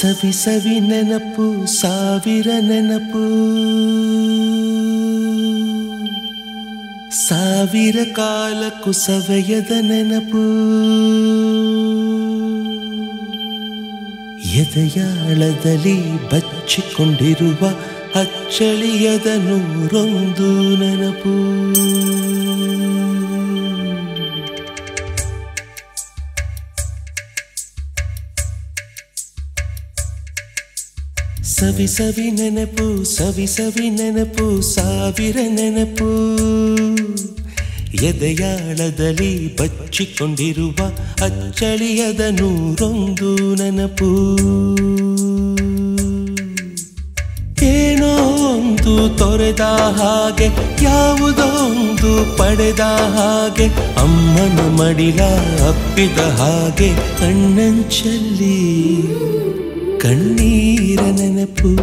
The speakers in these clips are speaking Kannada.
ಸವಿ ಸವಿ ನೆನಪು ಸಾವಿರ ನೆನಪು ಸಾವಿರ ಕಾಲಕ್ಕೂ ಸವೆಯದ ನೆನಪು ಎದೆಯಾಳದಲ್ಲಿ ಬಚ್ಚಿಕೊಂಡಿರುವ ಅಚ್ಚಳಿಯದ ನೂರೊಂದು ನೆನಪು ಸವಿ ಸವಿ ನೆನಪು ಸವಿ ಸವಿ ನೆನಪು ಸಾವಿರ ನೆನಪು ಎದೆಯಾಳದಲ್ಲಿ ಬಚ್ಚಿಕೊಂಡಿರುವ ಅಚ್ಚಳಿಯದ ನೂರೊಂದು ನೆನಪು ಏನೋ ಒಂದು ತೊರೆದ ಹಾಗೆ ಯಾವುದೋ ಒಂದು ಪಡೆದ ಹಾಗೆ ಅಮ್ಮನ ಮಡಿಲ ಅಪ್ಪಿದ ಹಾಗೆ ಕಣ್ಣಂಚಲ್ಲಿ ಕಣ್ಣೀರ ನೆನಪು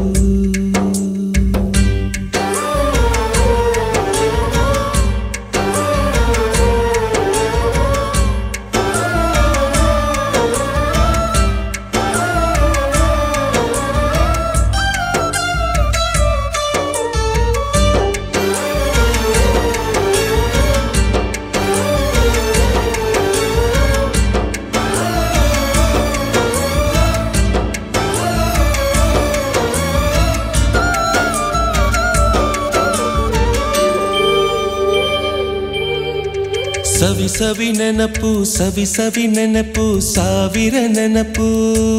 ಸವಿ ಸವಿ ನೆನಪು ಸವಿ ಸವಿ ನೆನಪು ಸಾವಿರ ನೆನಪು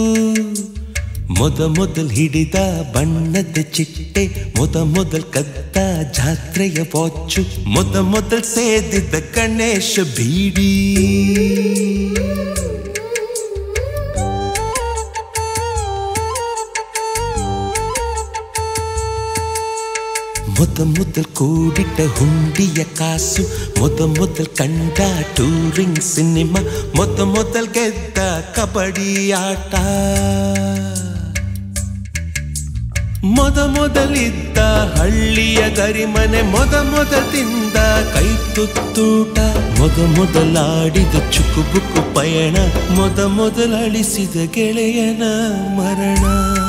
ಮೊದ ಮೊದಲ್ ಹಿಡಿದ ಬಣ್ಣದ ಚಿಟ್ಟೆ ಮೊದ ಮೊದಲ್ ಕದ್ದ ಜಾತ್ರೆಯ ವಾಚು ಮೊದ ಮೊದಲ್ ಸೇದಿದ್ದ ಗಣೇಶ ಬೀಡಿ ಮೊದ ಮೊದಲ್ ಕೂಡಿಟ್ಟ ಹುಂಡಿಯ ಕಾಸು ಮೊದ ಮೊದಲ್ ಕಂಡ ಟೂರಿಂಗ್ ಸಿನಿಮಾ ಮೊದ ಮೊದಲ್ ಗೆದ್ದ ಕಬಡ್ಡಿ ಆಟ ಮೊದ ಮೊದಲಿದ್ದ ಹಳ್ಳಿಯ ಗರಿಮನೆ ಮೊದ ಮೊದಲಿಂದ ಕೈ ತುತ್ತೂಟ ಮೊದ ಮೊದಲಾಡಿದ ಚುಕುಬುಕು ಪಯಣ ಮೊದ ಮೊದಲಳಿಸಿದ ಗೆಳೆಯನ ಮರಣ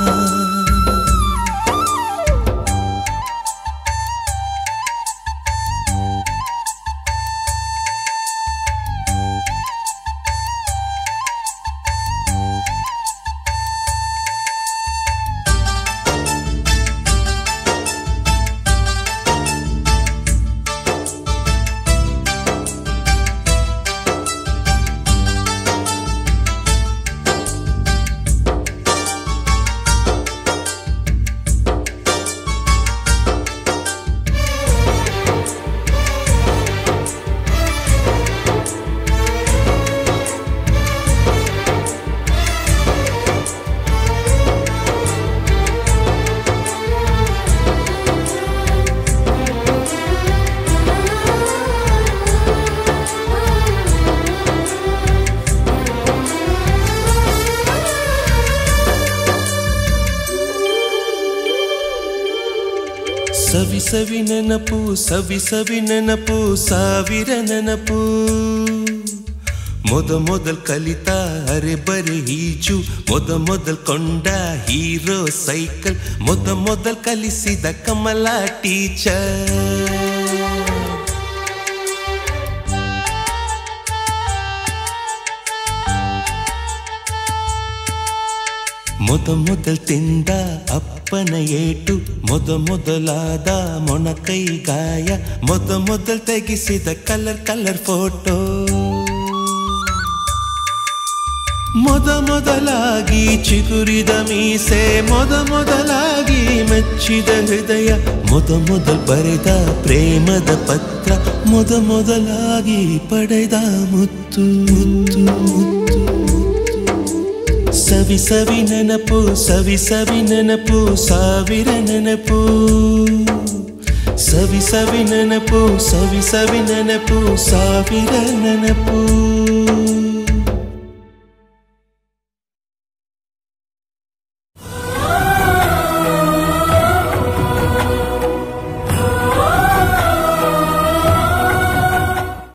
ಸವಿ ಸವಿ ನೆನಪು ಸವಿ ಸವಿ ನೆನಪು ಸಾವಿರ ನೆನಪು ಮೊದ ಮೊದಲ್ ಕಲಿತ ಅರೆ ಬರೆ ಈಜು ಮೊದ ಮೊದಲ್ ಕೊಂಡ ಹೀರೋ ಸೈಕಲ್ ಮೊದ ಮೊದಲ್ ಕಲಿಸಿದ ಕಮಲ ಟೀಚರ್ ಮೊದ ಮೊದಲ್ ತಿಂದ ಅಪ್ಪನ ಏಟು ಮೊದ ಮೊದಲಾದ ಮೊಣಕೈ ಗಾಯ ಮೊದ ಮೊದಲ್ ತೆಗಿಸಿದ ಕಲರ್ ಕಲರ್ ಫೋಟೋ ಮೊದ ಮೊದಲಾಗಿ ಚಿಗುರಿದ ಮೀಸೆ ಮೊದ ಮೊದಲಾಗಿ ಮೆಚ್ಚಿದ ಹೃದಯ ಮೊದ ಮೊದಲ್ ಬರೆದ ಪ್ರೇಮದ ಪತ್ರ ಮೊದ ಮೊದಲಾಗಿ ಪಡೆದ ಮುತ್ತು ಮುತ್ತು ಮುತ್ತು ಸವಿ ಸವಿ ನೆನಪು ಸವಿ ಸವಿ ನೆನಪು ಸಾವಿರ ನೆನಪು ಸವಿ ಸವಿ ನೆನಪು ಸವಿ ಸವಿ ನೆನಪು ಸಾವಿರ ನೆನಪು